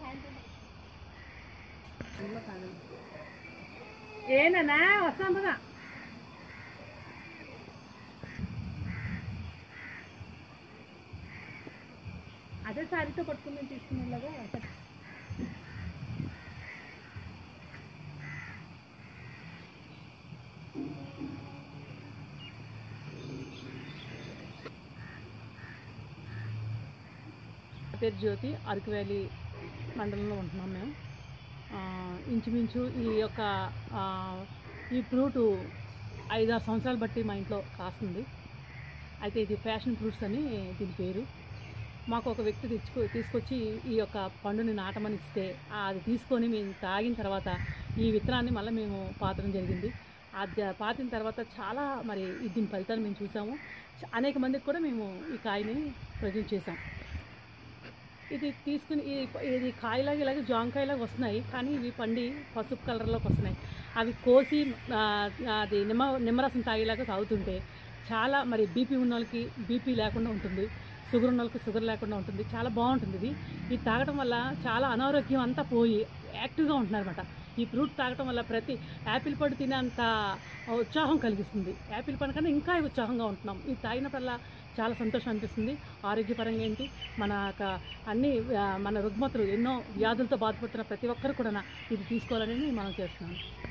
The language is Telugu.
ఏనా వస్తాం కదా అదే సారీతో పట్టుకుని తీసుకునేలాగా నా పేరు జ్యోతి అరకు వ్యాలీ మండలంలో ఉంటున్నాం మేము ఆ, ఇంచుమించు ఈ యొక్క ఆ, ఈ ఫ్రూటు ఐదారు సంవత్సరాలు బట్టి మా ఇంట్లో కాస్తుంది అయితే ఇది ఫ్యాషన్ ఫ్రూట్స్ అని దీని పేరు మాకు ఒక వ్యక్తి తెచ్చుకో తీసుకొచ్చి ఈ యొక్క పండుని నాటమని ఇస్తే ఆ అది తీసుకొని మేము తాగిన తర్వాత ఈ విత్తనాన్ని మళ్ళీ మేము పాతడం జరిగింది ఆ జ- పాతిన తర్వాత చాలా మరి ఈ దీని ఫలితాలు మేము చూసాము చ- అనేక మందికి కూడా మేము ఈ కాయని ప్రజెంట్ చేసాం ఇది తీసుకుని ఈ ఇది కాయలాగా ఇలాగే జాంకాయలాగా వస్తున్నాయి కానీ ఇవి పండి పసుపు కలర్లోకి వస్తున్నాయి అవి కోసి ఆ, అది నిమ్మ నిమ్మరసం తాగేలాగా తాగుతుంటే చాలా మరి బీపీ ఉన్న వాళ్ళకి బీపీ లేకుండా ఉంటుంది షుగర్ ఉన్న వాళ్ళకి షుగర్ లేకుండా ఉంటుంది చాలా బాగుంటుంది ఇది ఇది తాగడం వల్ల చాలా అనారోగ్యం అంతా పోయి యాక్టివ్గా ఉంటున్నారు అనమాట ఈ ఫ్రూట్ తాగడం వల్ల ప్రతి యాపిల్ పండు తినేంత ఉత్సాహం కలిగిస్తుంది యాపిల్ పండు కన్నా ఇంకా ఉత్సాహంగా ఉంటున్నాం ఇది తాగినప్పుడల్లా చాలా సంతోషం అనిపిస్తుంది ఆరోగ్యపరంగా ఏంటి మన యొక్క అన్ని ఆ, మన రుగ్మతులు ఎన్నో వ్యాధులతో బాధపడుతున్న ప్రతి ఒక్కరు కూడా ఇది తీసుకోవాలని మనం చేస్తున్నాం